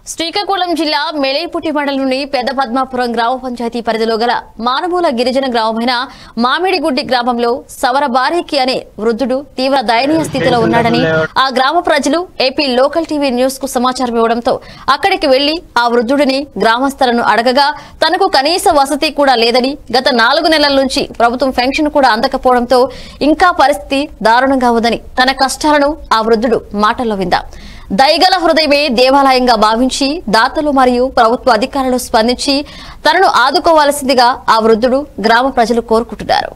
శ్రీకాకుళం జిల్లా మెళేపుట్టి మండలంలోని పెద్ద పద్మాపురం గ్రామ పంచాయతీ పరిధిలో గల మానమూల గిరిజన గ్రామమైన మామిడిగుడ్డి గ్రామంలో సవర బారీకి అనే వృద్ధుడు తీవ్ర దయనీయ స్థితిలో ఉన్నాడని ఆ గ్రామ ప్రజలు ఏపీ లోకల్ టీవీ న్యూస్ కు సమాచారం ఇవ్వడంతో అక్కడికి వెళ్లి ఆ వృద్ధుడిని గ్రామస్తులను అడగగా తనకు కనీస వసతి కూడా లేదని గత నాలుగు నెలల నుంచి ప్రభుత్వం పెన్షన్ కూడా అందకపోవడంతో ఇంకా పరిస్థితి దారుణంగా ఉందని తన కష్టాలను ఆ వృద్ధుడు మాటల్లో విందాం దయగల హృదయమే దేవాలయంగా భావించి దాతలు మరియు ప్రభుత్వ అధికారులు స్పందించి తనను ఆదుకోవాల్సిందిగా ఆ వృద్ధుడు గ్రామ ప్రజలు కోరుకుంటున్నారు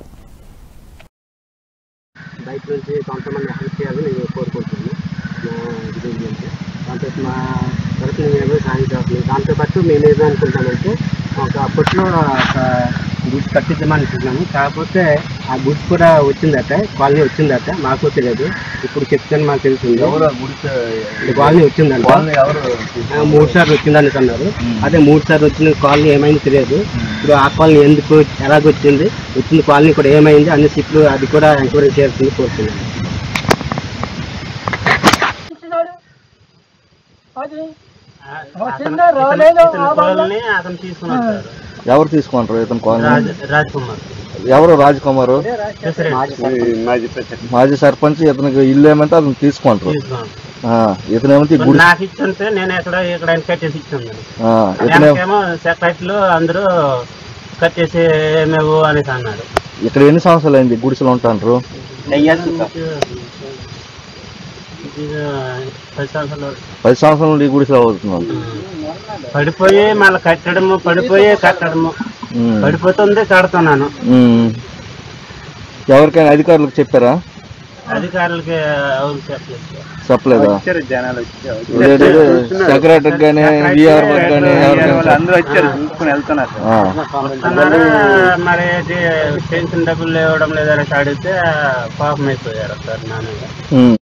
బయట నుంచి కొంతమంది హెల్ప్ చేయాలని నేను కోరుకుంటున్నాను నా ఇది అంటే దాంతో మా తరఫున మేము సాయం చేస్తున్నాం దాంతో పాటు మేము ఏదో అనుకుంటామంటే ఒక అప్పట్లో ఒక గుడ్స్ కట్టిద్దామని అనుకుంటున్నాము కాకపోతే ఆ గుడ్స్ కూడా వచ్చిందట కాలనీ వచ్చిందట మాకు తెలియదు ఇప్పుడు చెప్తాను మాకు తెలుస్తుంది ఈ కాలనీ వచ్చిందంట ఆ, మూడు సార్లు వచ్చిందని అన్నారు అదే మూడు సార్లు వచ్చిన కాలనీ ఏమైంది తెలియదు ఇప్పుడు ఆ కాలనీ ఎందుకు ఎలాగొచ్చింది వచ్చిన కాలనీ కూడా ఏమైంది అనేసి ఇప్పుడు అది కూడా ఎంక్వైరీ చేయాల్సింది కోరుతున్నాను ఇచ్చినాడు అది వచ్చిందా రాలేదో ఆ వాళ్ళ అతను తీసుకున్నాడు ఎవరు తీసుకుంటారు ఇతను కాలనీ రాజ్ కుమార్ ఎవరు రాజ్ కుమార్ మాజీ సర్పంచ్ ఇతనికి ఇల్లు ఏమంటే అతను తీసుకుంటారు ఆ, ఇతనేమంటే ఈ గుడి నాకు ఇచ్చుంటే నేను ఎక్కడ ఇక్కడ కట్టేసి ఇచ్చింది ఆ, ఇతనే ఏమో సెక్రటరీలు అందరూ కట్టేసి మేము అనేసి అన్నారు ఇక్కడ ఎన్ని సంవత్సరాలు అయింది గుడిసెలు ఉంటాంటారు ఇది పది సంవత్సరాలు పది సంవత్సరాల నుండి ఈ గుడిసెలు అవుతున్నాను పడిపోయి మళ్ళీ కట్టడము పడిపోయి కట్టడము పడిపోతుంది కడుతున్నాను ఎవరికైనా అధికారులకు చెప్పారా అధికారులకి అవును చెప్పలేదు చెప్పలేదా సెక్రటరీ కానీ విఆర్ కానీ ఎవరికైనా ఆ, వస్తున్నారు మరి ఏంటి పెన్షన్ డబ్బులు ఇవ్వడం లేదని అడిగితే పాపం అయిపోయారు సార్ నాన్నగారు ఉమ్.